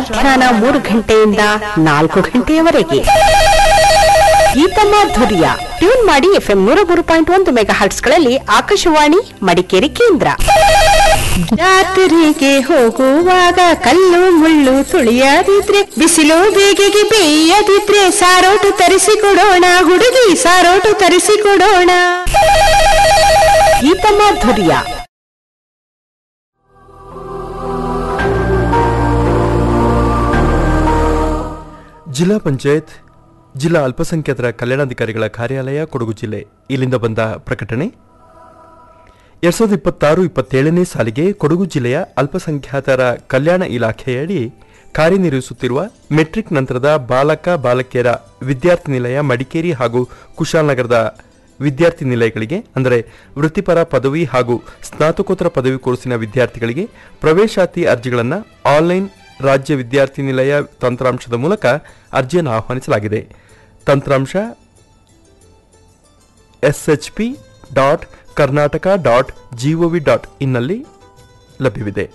ಮಧ್ಯಾಹ್ನ ಮೂರು ಗಂಟೆಯಿಂದ ನಾಲ್ಕು ಗಂಟೆಯವರೆಗೆ ಗೀತಮಾಧುರ್ಯ ಟ್ಯೂನ್ ಮಾಡಿ ಎಫ್ಎಂ ನೂರ ಮೂರು ಪಾಯಿಂಟ್ ಒಂದು ಮೆಗಾ ಹರ್ಟ್ಸ್ಗಳಲ್ಲಿ ಆಕಾಶವಾಣಿ ಮಡಿಕೇರಿ ಕೇಂದ್ರ ಜಾತ್ರೆಗೆ ಹೋಗುವಾಗ ಕಲ್ಲು ಮುಳ್ಳು ತುಳಿಯದಿದ್ರೆ ಬಿಸಿಲು ಬೇಗೆಗೆ ಬೇಯದಿದ್ರೆ ಸಾರೋಟು ತರಿಸಿಕೊಡೋಣ ಹುಡುಗಿ ಸಾರೋಟು ತರಿಸಿಕೊಡೋಣ ಗೀತಮಾಧುರ್ಯ ಜಿಲ್ಲಾ ಪಂಚಾಯತ್ ಜಿಲ್ಲಾ ಅಲ್ಪಸಂಖ್ಯಾತರ ಕಲ್ಯಾಣಾಧಿಕಾರಿಗಳ ಕಾರ್ಯಾಲಯ ಕೊಡಗು ಜಿಲ್ಲೆ ಇಲ್ಲಿಂದ ಬಂದ ಪ್ರಕಟಣೆ ಎರಡ್ ಸಾವಿರದ ಇಪ್ಪತ್ತಾರು ಇಪ್ಪತ್ತೇಳನೇ ಸಾಲಿಗೆ ಕೊಡಗು ಜಿಲ್ಲೆಯ ಅಲ್ಪಸಂಖ್ಯಾತರ ಕಲ್ಯಾಣ ಇಲಾಖೆಯಡಿ ಕಾರ್ಯನಿರ್ವಹಿಸುತ್ತಿರುವ ಮೆಟ್ರಿಕ್ ನಂತರದ ಬಾಲಕ ಬಾಲಕಿಯರ ವಿದ್ಯಾರ್ಥಿ ನಿಲಯ ಮಡಿಕೇರಿ ಹಾಗೂ ಕುಶಾಲನಗರದ ವಿದ್ಯಾರ್ಥಿ ನಿಲಯಗಳಿಗೆ ಅಂದರೆ ವೃತ್ತಿಪರ ಪದವಿ ಹಾಗೂ ಸ್ನಾತಕೋತ್ತರ ಪದವಿ ಕೋರ್ಸಿನ ವಿದ್ಯಾರ್ಥಿಗಳಿಗೆ ಪ್ರವೇಶಾತಿ ಅರ್ಜಿಗಳನ್ನು ಆನ್ಲೈನ್ ರಾಜ್ಯ ವಿದ್ಯಾರ್ಥಿ ನಿಲಯ ತಂತ್ರಾಂಶದ ಮೂಲಕ ಅರ್ಜಿಯನ್ನು ಆಹ್ವಾನಿಸಲಾಗಿದೆ ತಂತ್ರಾಂಶ SHP dot Karnataka dot GOV dot ಇನ್ನಲ್ಲಿ ಲಭ್ಯವಿದೆ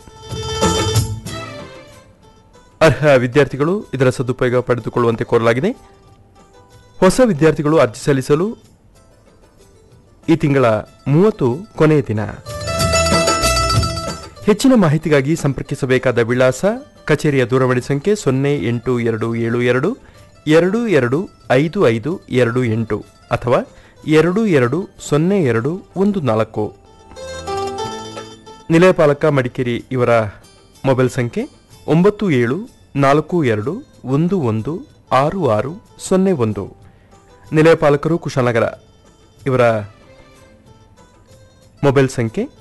ಅರ್ಹ ವಿದ್ಯಾರ್ಥಿಗಳು ಇದರ ಸದುಪಯೋಗ ಪಡೆದುಕೊಳ್ಳುವಂತೆ ಕೋರಲಾಗಿದೆ ಹೊಸ ವಿದ್ಯಾರ್ಥಿಗಳು ಅರ್ಜಿ ಸಲ್ಲಿಸಲು ಈ ತಿಂಗಳ ಮೂವತ್ತು ಕೊನೆಯ ದಿನ ಹೆಚ್ಚಿನ ಮಾಹಿತಿಗಾಗಿ ಸಂಪರ್ಕಿಸಬೇಕಾದ ವಿಳಾಸ ಕಚೇರಿಯ ದೂರವಾಣಿ ಸಂಖ್ಯೆ ಸೊನ್ನೆ ಎಂಟು ಎರಡು ಏಳು ಎರಡು ಎರಡು ಎರಡು ಐದು ಐದು ಎರಡು ಎಂಟು ಅಥವಾ ಎರಡು ಎರಡು ಸೊನ್ನೆ ಎರಡು ಒಂದು ನಾಲ್ಕು ನಿಲಯಪಾಲಕ ಮಡಿಕೇರಿ ಇವರ ಮೊಬೈಲ್ ಸಂಖ್ಯೆ ಒಂಬತ್ತು ಏಳು ನಾಲ್ಕು ಎರಡು ಒಂದು ಒಂದು ಆರು ಆರು ಸೊನ್ನೆ ಒಂದು ನಿಲಯಪಾಲಕರು ಕುಶಾಲನಗರ ಇವರ ಮೊಬೈಲ್ ಸಂಖ್ಯೆ